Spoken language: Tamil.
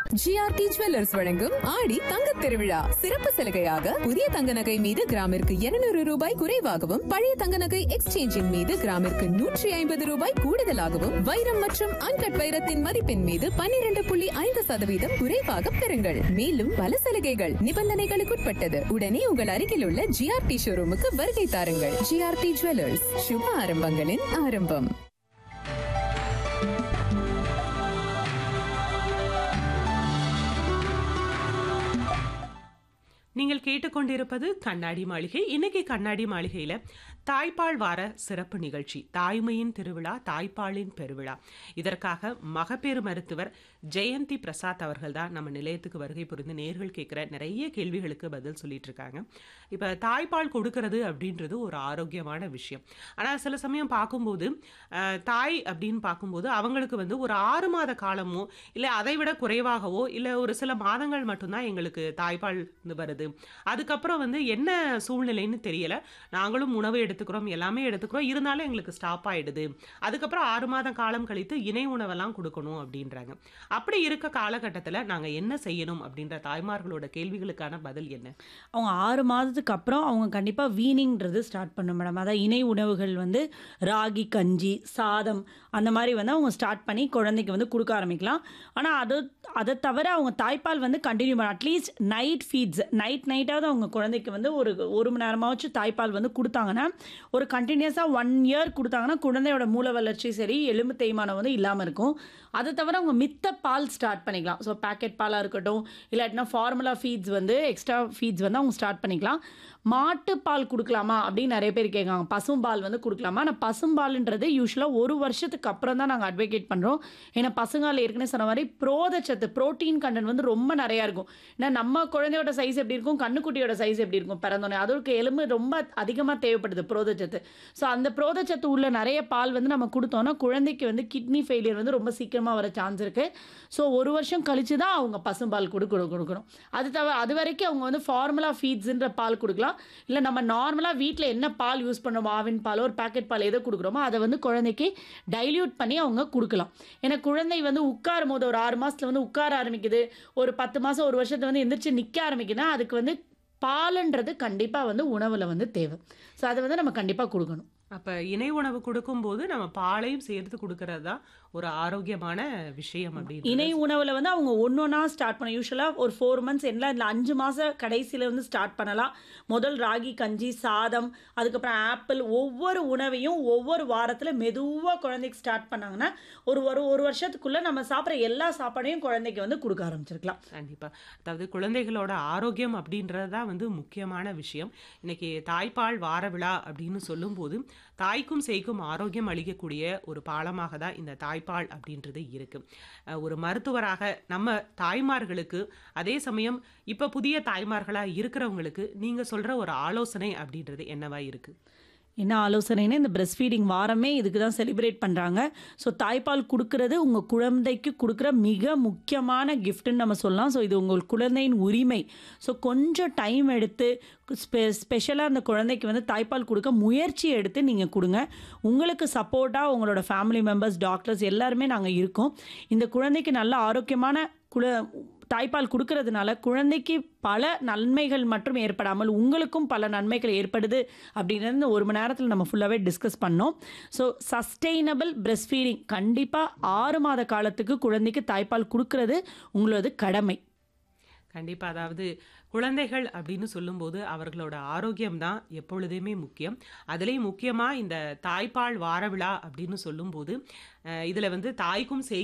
ஜிஆர்டி ஜுவல்லர்ஸ் வழங்கும் ஆடி தங்க திருவிழா சிறப்பு சலுகையாக புதிய தங்க நகை மீது கிராமிற்கு 200 ரூபாய் குறைவாகவும் பழைய தங்க நகை எக்ஸ்சேஞ்சின் மீது கிராமிற்கு நூற்றி ஐம்பது ரூபாய் கூடுதலாகவும் வைரம் மற்றும் அன்கட் வைரத்தின் மதிப்பின் மீது 12.5% புள்ளி ஐந்து சதவீதம் குறைவாக பெறுங்கள் மேலும் பல சலுகைகள் நிபந்தனைகளுக்குட்பட்டது உடனே உங்கள் அருகில் உள்ள ஜிஆர்டி ஷோரூமுக்கு வருகை தாருங்கள் ஜிஆர்டி ஜுவல்லர்ஸ் சுப ஆரம்பங்களின் ஆரம்பம் நீங்கள் கேட்டுக்கொண்டிருப்பது கண்ணாடி மாளிகை இன்னைக்கு கண்ணாடி மாளிகையில தாய்ப்பால் வார சிறப்பு நிகழ்ச்சி தாய்மையின் திருவிழா தாய்ப்பாலின் பெருவிழா இதற்காக மகப்பேறு மருத்துவர் ஜெயந்தி பிரசாத் அவர்கள் தான் நம்ம நிலையத்துக்கு வருகை புரிந்து நேர்கள் கேட்குற நிறைய கேள்விகளுக்கு பதில் சொல்லிட்டு இருக்காங்க இப்போ தாய்ப்பால் கொடுக்கறது அப்படின்றது ஒரு ஆரோக்கியமான விஷயம் ஆனால் சில சமயம் பார்க்கும்போது அஹ், தாய் அப்படின்னு பார்க்கும்போது அவங்களுக்கு வந்து ஒரு ஆறு மாத காலமோ இல்லை அதை விட குறைவாகவோ இல்லை ஒரு சில மாதங்கள் மட்டும்தான் எங்களுக்கு தாய்ப்பால் வந்து வருது அதுக்கப்புறம் வந்து என்ன சூழ்நிலைன்னு தெரியல நாங்களும் உணவு எடுத்துக்கிறோம் எல்லாமே எடுத்துக்கிறோம் இருந்தாலும் எங்களுக்கு ஸ்டாப் ஆயிடுது அதுக்கப்புறம் ஆறு மாதம் காலம் கழித்து இணை உணவெல்லாம் கொடுக்கணும் அப்படின்றாங்க அப்படி இருக்க காலகட்டத்தில் நாங்கள் என்ன செய்யணும் அப்படின்ற தாய்மார்களோட கேள்விகளுக்கான பதில் என்ன அவங்க ஆறு மாதத்துக்கு அப்புறம் அவங்க கண்டிப்பாக வீனிங்கிறது ஸ்டார்ட் பண்ணும் மேடம் அதான் இணை உணவுகள் வந்து ராகி கஞ்சி சாதம் அந்த மாதிரி வந்து அவங்க ஸ்டார்ட் பண்ணி குழந்தைக்கு வந்து கொடுக்க ஆரம்பிக்கலாம் ஆனால் அது அதை தவிர அவங்க தாய்ப்பால் வந்து கண்டினியூ பண்ண அட்லீஸ்ட் நைட் ஃபீட்ஸ் நைட் நைட்டாவது அவங்க குழந்தைக்கு வந்து ஒரு ஒரு மணி நேரமாச்சும் தாய்ப்பால் வந்து கொடுத்தாங்கன்னா ஒரு கண்டினியூஸாக ஒன் இயர் கொடுத்தாங்கன்னா குழந்தையோட மூல வளர்ச்சி சரி எலும்பு தேய்மானம் வந்து இல்லாமல் இருக்கும் அதை தவிர அவங்க மித்த பால் ஸ்டார்ட் பண்ணிக்கலாம் ஸோ பேக்கெட் பாலாக இருக்கட்டும் இல்லாட்டினா ஃபார்முலா ஃபீட்ஸ் வந்து எக்ஸ்ட்ரா ஃபீட்ஸ் வந்து அவங்க ஸ்டார்ட் பண்ணிக்கலாம் மாட்டுப்பால் கொடுக்கலாமா அப்படின்னு நிறைய பேர் கேட்காங்க பசும்பால் வந்து கொடுக்கலாமா ஆனால் பசும்பால்ன்றது யூஸ்வலாக ஒரு வருஷத்துக்கு அப்புறம் தான் நாங்கள் அட்வொகேட் பண்ணுறோம் ஏன்னா பசுங்கால் ஏற்கனவே சொன்ன மாதிரி புரோதச்சத்து ப்ரோட்டீன் கண்டென்ட் வந்து ரொம்ப நிறையா இருக்கும் ஏன்னா நம்ம குழந்தையோட சைஸ் எப்படி இருக்கும் கண்ணுக்குட்டியோட சைஸ் எப்படி இருக்கும் பிறந்தோடனே அதற்கு எலும்பு ரொம்ப அதிகமாக தேவைப்படுது புரோதச்சத்து ஸோ அந்த புரோதச்சத்து உள்ள நிறைய பால் வந்து நம்ம கொடுத்தோம்னா குழந்தைக்கு வந்து கிட்னி ஃபெயிலியர் வந்து ரொம்ப சீக்கிரமாக வர சான்ஸ் இருக்குது ஸோ ஒரு வருஷம் கழிச்சு தான் அவங்க பசும்பால் கொடு கொடு- கொடுக்கணும் அது தவிர அது வரைக்கும் அவங்க வந்து ஃபார்முலா ஃபீட்ஸுன்ற பால் கொடுக்கலாம் இல்லை நம்ம நார்மலாக வீட்டில் என்ன பால் யூஸ் பண்ணுறோமோ ஆவின் பால் ஒரு பேக்கெட் பால் எதை கொடுக்குறோமோ அதை வந்து குழந்தைக்கு டைல்யூட் பண்ணி அவங்க கொடுக்கலாம் ஏன்னா குழந்தை வந்து உட்காரும் போது ஒரு ஆறு மாதத்தில் வந்து உட்கார ஆரம்பிக்குது ஒரு பத்து மாதம் ஒரு வருஷத்தை வந்து எந்திரிச்சு நிற்க ஆரம்பிக்குதுன்னா அதுக்கு வந்து பாலுன்றது கண்டிப்பாக வந்து உணவில் வந்து தேவை ஸோ அதை வந்து நம்ம கண்டிப்பாக கொடுக்கணும் அப்போ இணை உணவு கொடுக்கும்போது நம்ம பாலையும் சேர்த்து கொடுக்கறது தான் ஒரு ஆரோக்கியமான விஷயம் அப்படின்னு இணை உணவில் வந்து அவங்க ஒன்று ஒன்றா ஸ்டார்ட் பண்ண யூஸ்வலாக ஒரு ஃபோர் மந்த்ஸ் என்ன இல்லை அஞ்சு மாதம் கடைசியில் வந்து ஸ்டார்ட் பண்ணலாம் முதல் ராகி கஞ்சி சாதம் அதுக்கப்புறம் ஆப்பிள் ஒவ்வொரு உணவையும் ஒவ்வொரு வாரத்தில் மெதுவாக குழந்தைக்கு ஸ்டார்ட் பண்ணாங்கன்னா ஒரு ஒரு ஒரு வருஷத்துக்குள்ளே நம்ம சாப்பிட்ற எல்லா சாப்பாடையும் குழந்தைக்கு வந்து கொடுக்க ஆரம்பிச்சிருக்கலாம் கண்டிப்பா அதாவது குழந்தைகளோட ஆரோக்கியம் அப்படின்றது தான் வந்து முக்கியமான விஷயம் இன்னைக்கு தாய்ப்பால் வார விழா அப்படின்னு சொல்லும்போது தாய்க்கும் சேய்க்கும் ஆரோக்கியம் அளிக்கக்கூடிய ஒரு பாலமாக தான் இந்த தாய்ப்பால் அப்படின்றது இருக்கு அஹ் ஒரு மருத்துவராக நம்ம தாய்மார்களுக்கு அதே சமயம் இப்ப புதிய தாய்மார்களா இருக்கிறவங்களுக்கு நீங்க சொல்ற ஒரு ஆலோசனை அப்படின்றது என்னவா இருக்கு என்ன ஆலோசனைன்னா இந்த பிரஸ்ட் ஃபீடிங் வாரமே இதுக்கு தான் செலிப்ரேட் பண்ணுறாங்க ஸோ தாய்ப்பால் கொடுக்கறது உங்கள் குழந்தைக்கு கொடுக்குற மிக முக்கியமான கிஃப்ட்டுன்னு நம்ம சொல்லலாம் ஸோ இது உங்கள் குழந்தையின் உரிமை ஸோ கொஞ்சம் டைம் எடுத்து ஸ்பெ ஸ்பெஷலாக அந்த குழந்தைக்கு வந்து தாய்ப்பால் கொடுக்க முயற்சி எடுத்து நீங்கள் கொடுங்க உங்களுக்கு சப்போர்ட்டாக உங்களோட ஃபேமிலி மெம்பர்ஸ் டாக்டர்ஸ் எல்லாருமே நாங்கள் இருக்கோம் இந்த குழந்தைக்கு நல்ல ஆரோக்கியமான குழ தாய்ப்பால் கொடுக்கறதுனால குழந்தைக்கு பல நன்மைகள் மட்டும் ஏற்படாமல் உங்களுக்கும் பல நன்மைகள் ஏற்படுது அப்படின்றது ஒரு மணி நேரத்தில் நம்ம ஃபுல்லாகவே டிஸ்கஸ் பண்ணோம் ஸோ சஸ்டெயினபிள் பிரஸ்ட் ஃபீடிங் கண்டிப்பாக ஆறு மாத காலத்துக்கு குழந்தைக்கு தாய்ப்பால் கொடுக்கறது உங்களது கடமை கண்டிப்பா அதாவது குழந்தைகள் அப்படின்னு சொல்லும்போது அவர்களோட ஆரோக்கியம் தான் எப்பொழுதுமே முக்கியம் அதுலேயும் முக்கியமாக இந்த தாய்ப்பால் வார விழா அப்படின்னு சொல்லும்போது அஹ், இதுல வந்து தாய்க்கும் சேய்